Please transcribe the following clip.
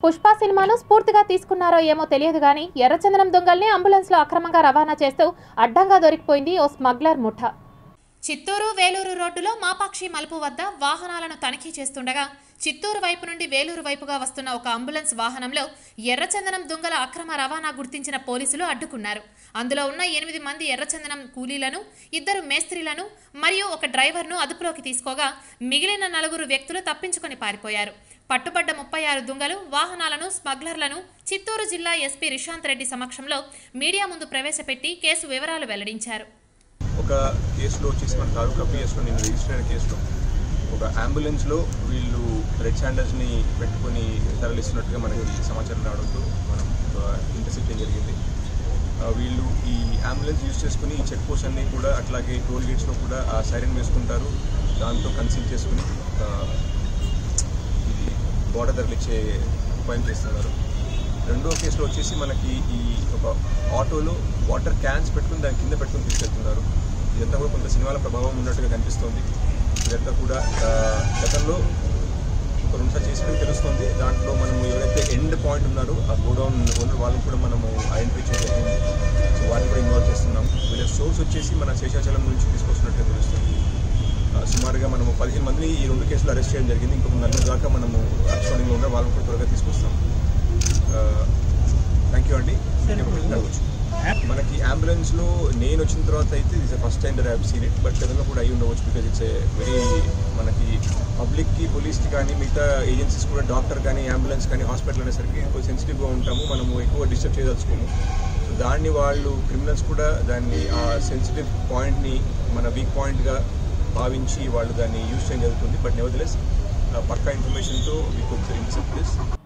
పుష్ప సినిమాను స్ఫూర్తిగా తీసుకున్నారో ఏమో తెలియదు కానీ ఎర్రచందనం దొంగల్ని అంబులెన్స్లో అక్రమంగా రవాణా చేస్తూ అడ్డంగా దొరికిపోయింది ఓ స్మగ్లర్ ముఠ చిత్తూరు వేలూరు రోడ్డులో మాపాక్షి మలుపు వద్ద వాహనాలను తనిఖీ చేస్తుండగా చిత్తూరు వైపు నుండి వేలూరు వైపుగా వస్తున్న ఒక అంబులెన్స్ వాహనంలో ఎర్రచందనం దొంగల అక్రమ రవాణా గుర్తించిన పోలీసులు అడ్డుకున్నారు అందులో ఉన్న ఎనిమిది మంది ఎర్రచందనం కూలీలను ఇద్దరు మేస్త్రీలను మరియు ఒక డ్రైవర్ను అదుపులోకి తీసుకోగా మిగిలిన నలుగురు వ్యక్తులు తప్పించుకొని పారిపోయారు పట్టుబడ్డ ముప్పై ఆరు దొంగలు వాహనాలను స్మగ్లర్లను చిత్తూరు జిల్లా ఎస్పీ రిషాంత్ రెడ్డి సమక్షంలో మీడియా ముందు ప్రవేశపెట్టి కేసు వివరాలు వెల్లడించారు ఒక కేసులో వచ్చేసి మన తాలూకా పిఎస్లో నేను రిజిస్టర్ అయిన కేసులో ఒక అంబులెన్స్లో వీళ్ళు రెడ్ శాండర్స్ని పెట్టుకొని తరలిస్తున్నట్టుగా మనకి సమాచారం రావడంతో మనం ఇంటర్సెప్ట్ చేయడం జరిగింది ఆ, వీళ్ళు ఈ అంబులెన్స్ యూజ్ చేసుకుని ఈ చెక్ పోస్ట్ అన్ని కూడా అట్లాగే టోల్ గేట్స్లో కూడా ఆ సైరన్ వేసుకుంటారు దాంతో కన్సీల్ చేసుకుని ఆ, ఇది బోర్డర్ తరలిచ్చే ఉపాయం చేస్తున్నారు రెండో కేసులో వచ్చేసి మనకి ఈ ఒక ఆటోలో వాటర్ క్యాన్స్ పెట్టుకుని దాని కింద పెట్టుకుని తీసుకెళ్తున్నారు ఇదంతా కూడా కొంత సినిమాల ప్రభావం ఉన్నట్టుగా కనిపిస్తోంది ఇదంతా కూడా ఆ, గతంలో ఒక రెండు సార్లు చేసినట్టు తెలుస్తుంది దాంట్లో మనము ఎవరైతే ఎండ్ పాయింట్ ఉన్నారో ఆ గోడౌన్ ఓనర్ వాళ్ళని కూడా మనము ఐడెంటిఫై చేయడం జరిగింది సో వాటిని కూడా ఇన్వాల్వ్ చేస్తున్నాం వీళ్ళ సోర్స్ వచ్చేసి మన శేషాచలం నుంచి తీసుకొస్తున్నట్టుగా తెలుస్తుంది ఆ, సుమారుగా మనము పదిహేను మందిని ఈ రెండు కేసులు అరెస్ట్ చేయడం జరిగింది ఇంకొక నలుగురు దాకా మనము అరెస్టింగ్లో ఉన్నారు వాళ్ళని కూడా త్వరగా తీసుకొస్తాం థ్యాంక్ యూ అండి అడగచ్చు మనకి అంబులెన్స్లో నేను వచ్చిన తర్వాత అయితే ఇది first time there have seen it but గతంలో కూడా అయి ఉండవచ్చు బికాజ్ ఇట్స్ ఏ వెరీ మనకి పబ్లిక్కి పోలీస్కి కానీ మిగతా ఏజెన్సీస్ కూడా డాక్టర్ కానీ అంబులెన్స్ కానీ హాస్పిటల్ అనేసరికి కొంచెం సెన్సిటివ్గా ఉంటాము మనము ఎక్కువ డిస్టర్బ్ చేయదలుచుకోము సో దాన్ని వాళ్ళు క్రిమినల్స్ కూడా దాన్ని ఆ సెన్సిటివ్ పాయింట్ని మన వీక్ పాయింట్గా భావించి వాళ్ళు దాన్ని యూజ్ చేయడం జరుగుతుంది బట్ నెవర్ పక్కా ఇన్ఫర్మేషన్తో వీ కుడ్ ఇంటర్సెప్ట్ దిస్